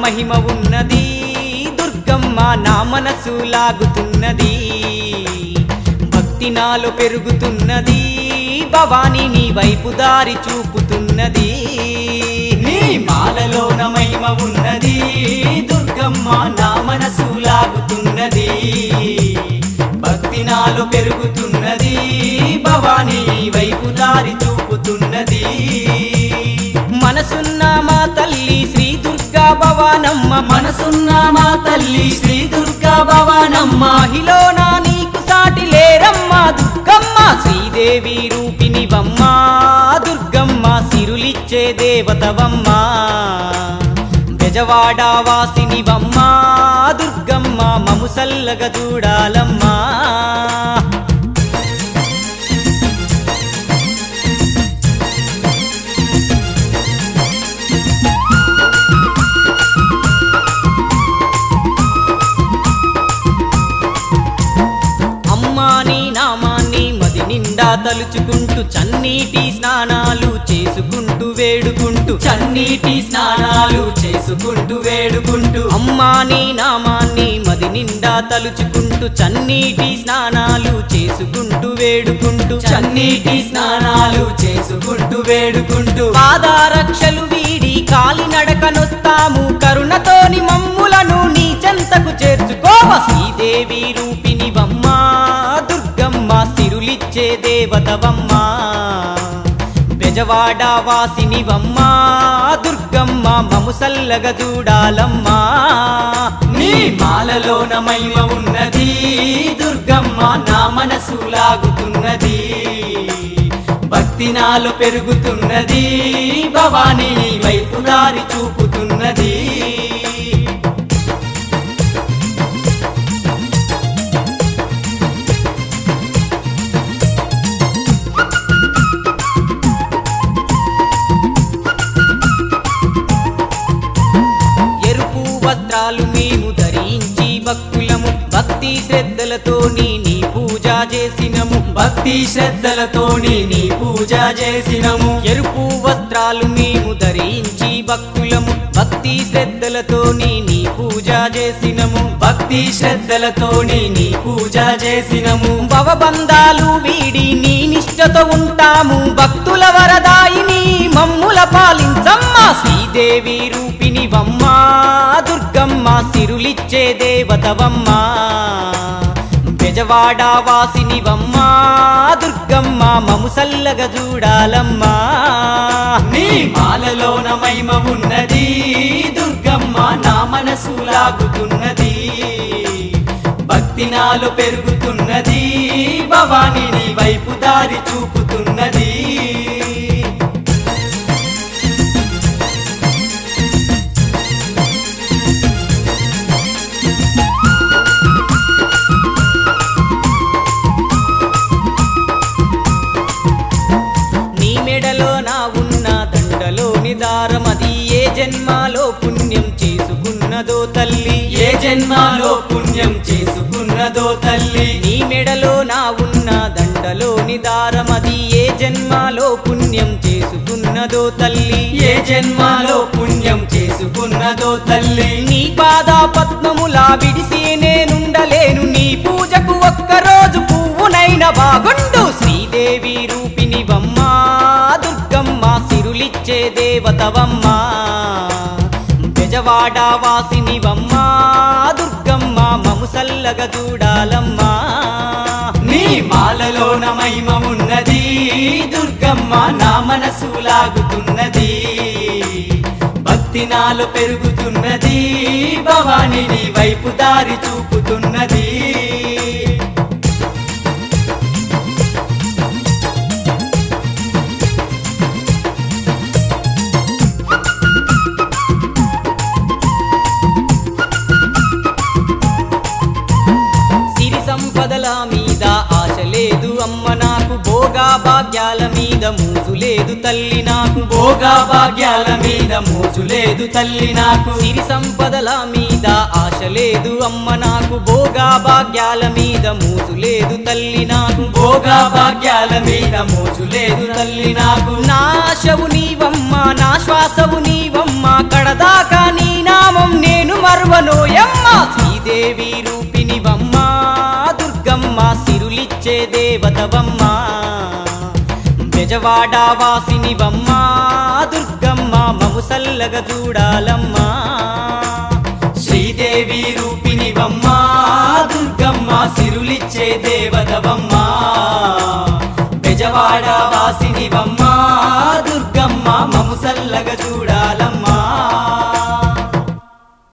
మహిమ ఉన్నది దుర్గమ్మ నా మనసు లాగుతున్నది భక్తి నాలో పెరుగుతున్నది భవాని నీ వైపు దారి చూపుతున్నది నీ మాలలోన మహిమ ఉన్నది దుర్గమ్మ నా మనసు లాగుతున్నది భక్తి నాలో పెరుగుతున్నది భవాని నీ వైపు దారి చూపుతున్నది మనసున్న మా తల్లి శ్రీ దుర్గా భవానమ్మ మనసున్న మా తల్లి శ్రీ దుర్గా భవానమ్మ మహిళన నీకు సాటి లేరమ్మ దుర్గమ్మ శ్రీదేవి రూపిణి బమ్మ దుర్గమ్మ సిరులిచ్చే దేవతవమ్మ బెజవాడ వాసిని బమ్మ దుర్గమ్మ మము సల్లగ చూడాలమ్మా అమ్మా నీ నామాన్ని మది నిండా తలుచుకుంటూ చన్నీటి స్నానాలు చేసుకుంటూ వేడుకుంటూ చన్నీటి స్నానాలు చేసుకుంటూ వేడుకుంటూ అమ్మా నీ నామాన్ని మది నిండా తలుచుకుంటూ చన్నీటి స్నానాలు చేసుకుంటూ వేడుకుంటూ చన్నీటి స్నానాలు చేసుకుంటూ వేడుకుంటూ పాదారక్షలు వీడి కాలినడకనొస్తాము కరుణతోని మమ్ములను నీ చెంతకు చేర్చుకోవ శ్రీదేవి రూపిణి వమ్మ దుర్గమ్మ సిరులిచ్చే దేవతవమ్మ బెజవాడ వాసిని వమ్మ దుర్గమ్మ మము సల్లగ చూడాలమ్మా నీ మాలలోన మహిమ ఉన్నది దుర్గమ్మ నా మనసు లాగుతున్నది భక్తి నాలో పెరుగుతున్నది భవానీ నీ వైపు దారి చూపుతున్నది ఎరుపు వస్త్రాలు మేము ధరించి భక్తులము భక్తి శ్రద్ధలతోని నీ పూజ చేసినము భక్తి శ్రద్ధలతోని నీ పూజ చేసినము ఎరుపు వస్త్రాలు మేము ధరించి భక్తులము భక్తి శ్రద్ధలతోని నీ పూజ చేసినము భక్తి శ్రద్ధలతోని నీ పూజ చేసినము భవబంధాలు వీడి నీ నిష్టతో ఉంటాము భక్తుల వరదాయిని మమ్ముల పాలించమ్మ శ్రీదేవి రూపిణి వమ్మ దుర్గమ్మ సిరులిచ్చే దేవతవమ్మ బెజవాడ వాసిని వమ్మ దుర్గమ్మ మము సల్లగ చూడాలమ్మా నీ మాలలోన మహిమ ఉన్నది దుర్గమ్మ నా మనసు లాగుతున్నది భక్తి నాలో పెరుగుతున్నది భవాని నీ వైపు దారి చూపుతున్నది నీ మెడలో నా ఉన్న దండలోని దారమది ఏ జన్మాలో పుణ్యం చేసుకున్నదో తల్లి ఏ జన్మాలో పుణ్యం చేసుకున్నదో తల్లి నీ మెడలో నా ఉన్న దండలోని దారమది ఏ జన్మాలో పుణ్యం చేసుకున్నదో తల్లి ఏ జన్మాలో పుణ్యం చేసుకున్నదో తల్లి నీ పాద పద్మములా విడిసి నేనుండలేను నీ పూజకు ఒక్కరోజు పువ్వునైన బాగుండు శ్రీదేవి రూపిణి వమ్మ దుర్గమ్మ సిరులిచ్చే దేవతవమ్మ బెజవాడ వాసిని వమ్మ దుర్గమ్మ మము సల్లగ చూడాలమ్మా నీ మాలలోన మహిమ ఉన్నది దుర్గమ్మ నా మనసు లాగుతున్నది భక్తి నాలో పెరుగుతున్నది భవాని నీ వైపు దారి చూపుతున్నది సిరి సంపదల మీద ఆశ లేదు అమ్మ నాకు భోగా భాగ్యాల మీద మూసు లేదు తల్లి నాకు భోగా భాగ్యాల మీద మూసు లేదు తల్లి నాకు సిరి సంపదల మీద ఆశ లేదు అమ్మ నాకు భోగా భాగ్యాల మీద మూసు లేదు తల్లి నాకు భోగా భాగ్యాల మీద మోజు లేదు తల్లి నాకు నా ఆశవు నీవమ్మ నా శ్వాసవు నీవమ్మ కడదాకా నీ నామం శ్రీదేవి రూపినివమ్మ దుర్గమ్మ సిరులిచ్చే దేవతవమ్మ బెజవాడ వాసినివమ్మ దుర్గమ్మ మము సల్లగ చూడాలమ్మా శ్రీదేవి రూపినివమ్మ దుర్గమ్మ సిరులిచ్చే దేవతవమ్మ బెజవాడ వాసినివమ్మ దుర్గమ్మ మము సల్లగ చూడ